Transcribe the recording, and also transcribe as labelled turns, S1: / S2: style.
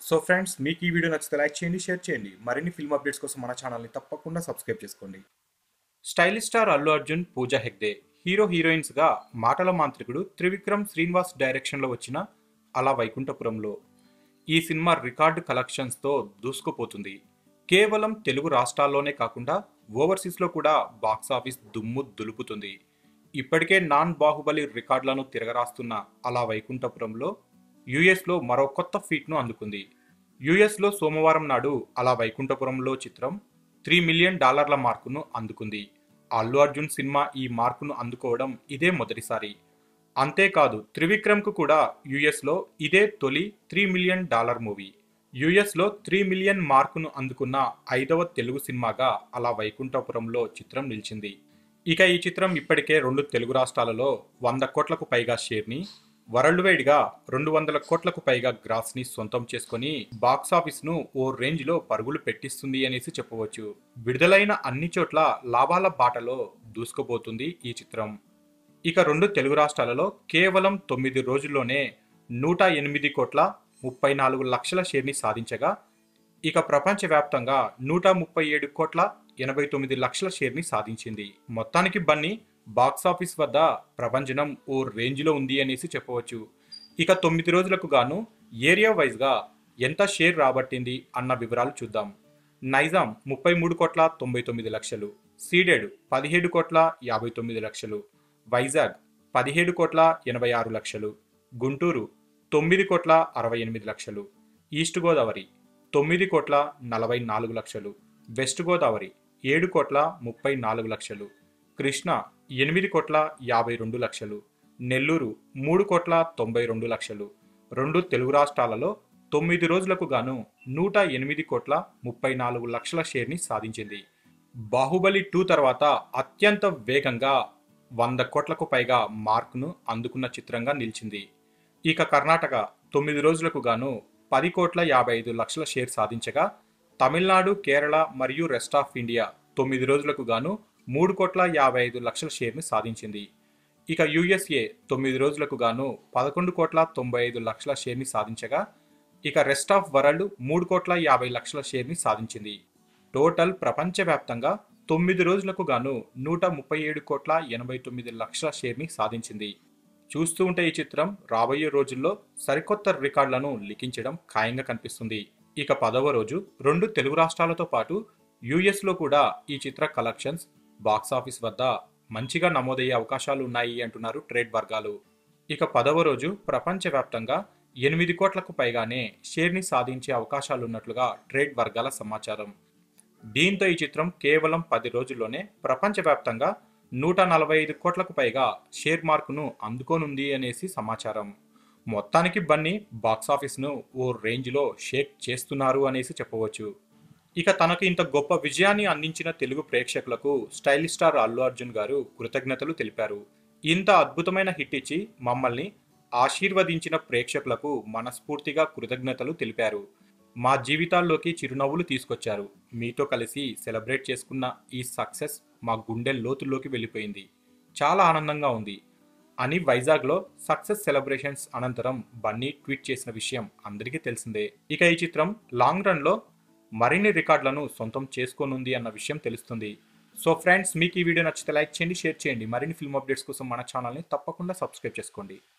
S1: so friends మీకు ఈ video నచ్చితే లైక్ చేయండి షేర్ చేయండి మరిన్ని ఫిల్మ్ అప్డేట్స్ కోసం మన ఛానల్ని తప్పకుండా సబ్స్క్రైబ్ చేసుకోండి stylish star Allu Arjun Pooja Hegde hero హీరోయిన్స్గా మాటల మాంత్రికుడు త్రివిక్రమ్ శ్రీనివాస్ డైరెక్షన్లో వచ్చిన అలా వైకుంఠపురంలో ఈ సినిమా రికార్డు కలెక్షన్స్తో దూసుకుపోతుంది కేవలం తెలుగు రాష్ట్రాల్లోనే కాకుండా ఓవర్సీస్లో కూడా బాక్సాఫీస్ దుమ్ము దులుపుతుంది ఇప్పటికే నాన్ బాహుబలి రికార్డులను తిరగరాస్తున్న అలా వైకుంఠపురంలో యుఎస్లో మరో కొత్త ఫీట్ను అందుకుంది యుఎస్లో సోమవారం నాడు అలా వైకుంఠపురంలో చిత్రం త్రీ మిలియన్ డాలర్ల మార్కును అందుకుంది అల్లు అర్జున్ సినిమా ఈ మార్కును అందుకోవడం ఇదే మొదటిసారి అంతేకాదు త్రివిక్రమ్కు కూడా యుఎస్లో ఇదే తొలి త్రీ మిలియన్ డాలర్ మూవీ యుఎస్లో త్రీ మిలియన్ మార్కును అందుకున్న ఐదవ తెలుగు సినిమాగా అలా వైకుంఠపురంలో చిత్రం నిలిచింది ఇక ఈ చిత్రం ఇప్పటికే రెండు తెలుగు రాష్ట్రాలలో వంద కోట్లకు పైగా షేర్ని వరల్డ్ వైడ్గా రెండు వందల కోట్లకు పైగా గ్రాస్ని సొంతం చేసుకొని బాక్సాఫీస్ను ఓ రేంజ్లో పరుగులు పెట్టిస్తుంది అనేసి చెప్పవచ్చు విడుదలైన అన్ని చోట్ల లాభాల బాటలో దూసుకుపోతుంది ఈ చిత్రం ఇక రెండు తెలుగు రాష్ట్రాలలో కేవలం తొమ్మిది రోజుల్లోనే నూట ఎనిమిది కోట్ల ముప్పై నాలుగు లక్షల షేర్ని సాధించగా ఇక ప్రపంచవ్యాప్తంగా నూట ముప్పై ఏడు కోట్ల ఎనభై తొమ్మిది లక్షల షేర్ని సాధించింది మొత్తానికి బన్నీ బాక్సాఫీస్ వద్ద ప్రభంజనం ఓ రేంజ్లో ఉంది అనేసి చెప్పవచ్చు ఇక తొమ్మిది రోజులకు గాను ఏరియా వైజ్గా ఎంత షేర్ రాబట్టింది అన్న వివరాలు చూద్దాం నైజాం ముప్పై మూడు కోట్ల తొంభై తొమ్మిది లక్షలు సీడెడ్ పదిహేడు కోట్ల యాభై తొమ్మిది లక్షలు వైజాగ్ పదిహేడు కోట్ల ఎనభై ఆరు లక్షలు గుంటూరు తొమ్మిది కోట్ల అరవై ఎనిమిది లక్షలు ఈస్ట్ గోదావరి తొమ్మిది కోట్ల నలభై నాలుగు లక్షలు వెస్ట్ గోదావరి ఏడు కోట్ల ముప్పై నాలుగు లక్షలు కృష్ణా ఎనిమిది కోట్ల యాభై రెండు లక్షలు నెల్లూరు మూడు కోట్ల తొంభై రెండు లక్షలు రెండు తెలుగు రాష్ట్రాలలో తొమ్మిది రోజులకు గాను నూట ఎనిమిది కోట్ల ముప్పై నాలుగు లక్షల షేర్ని సాధించింది బాహుబలి టూ తర్వాత అత్యంత వేగంగా వంద కోట్లకు పైగా మార్కును అందుకున్న చిత్రంగా నిలిచింది ఇక కర్ణాటక తొమ్మిది రోజులకు గాను పది కోట్ల యాభై ఐదు లక్షల షేర్ సాధించగా తమిళనాడు కేరళ మరియు రెస్ట్ ఆఫ్ ఇండియా తొమ్మిది రోజులకు గాను మూడు కోట్ల యాభై ఐదు లక్షల షేర్ని సాధించింది ఇక యుఎస్ఏ తొమ్మిది రోజులకు గాను పదకొండు కోట్ల తొంభై ఐదు లక్షల షేర్ని సాధించగా ఇక రెస్ట్ ఆఫ్ వరల్డ్ మూడు కోట్ల యాభై లక్షల షేర్ని సాధించింది టోటల్ ప్రపంచవ్యాప్తంగా తొమ్మిది రోజులకు గాను నూట ముప్పై ఏడు కోట్ల ఎనభై తొమ్మిది లక్షల షేర్ని సాధించింది చూస్తూ ఉంటే ఈ చిత్రం రాబోయే రోజుల్లో సరికొత్త రికార్డులను లిఖించడం ఖాయంగా కనిపిస్తుంది ఇక పదవ రోజు రెండు తెలుగు రాష్ట్రాలతో పాటు యుఎస్లో కూడా ఈ చిత్ర కలెక్షన్స్ బాక్సాఫీస్ వద్ద మంచిగా నమోదయ్యే అవకాశాలు ఉన్నాయి అంటున్నారు ట్రేడ్ వర్గాలు ఇక పదవ రోజు ప్రపంచవ్యాప్తంగా ఎనిమిది కోట్లకు పైగానే షేర్ని సాధించే అవకాశాలున్నట్లుగా ట్రేడ్ వర్గాల సమాచారం దీంతో ఈ చిత్రం కేవలం పది రోజుల్లోనే ప్రపంచవ్యాప్తంగా నూట నలభై ఐదు కోట్లకు పైగా షేర్ మార్కును అందుకోనుంది అనేసి సమాచారం మొత్తానికి బన్నీ బాక్సాఫీస్ను ఓ రేంజ్లో షేక్ చేస్తున్నారు అనేసి చెప్పవచ్చు ఇక తనకు ఇంత గొప్ప విజయాన్ని అందించిన తెలుగు ప్రేక్షకులకు స్టైలిష్ స్టార్ అల్లు అర్జున్ గారు కృతజ్ఞతలు తెలిపారు ఇంత అద్భుతమైన హిట్ ఇచ్చి మమ్మల్ని ఆశీర్వదించిన ప్రేక్షకులకు మనస్ఫూర్తిగా కృతజ్ఞతలు తెలిపారు మా జీవితాల్లోకి చిరునవ్వులు తీసుకొచ్చారు మీతో కలిసి సెలబ్రేట్ చేసుకున్న ఈ సక్సెస్ మా గుండె లోతుల్లోకి వెళ్ళిపోయింది చాలా ఆనందంగా ఉంది అని వైజాగ్లో సక్సెస్ సెలబ్రేషన్స్ అనంతరం బన్నీ ట్వీట్ చేసిన విషయం అందరికీ తెలిసిందే ఇక ఈ చిత్రం లాంగ్ రన్లో మరిన్ని రికార్డులను సొంతం చేసుకోనుంది అన్న విషయం తెలుస్తుంది సో ఫ్రెండ్స్ మీకు ఈ వీడియో నచ్చితే లైక్ చేయండి షేర్ చేయండి మరిన్ని ఫిల్మ్ అప్డేట్స్ కోసం మన ఛానల్ని తప్పకుండా సబ్స్క్రైబ్ చేసుకోండి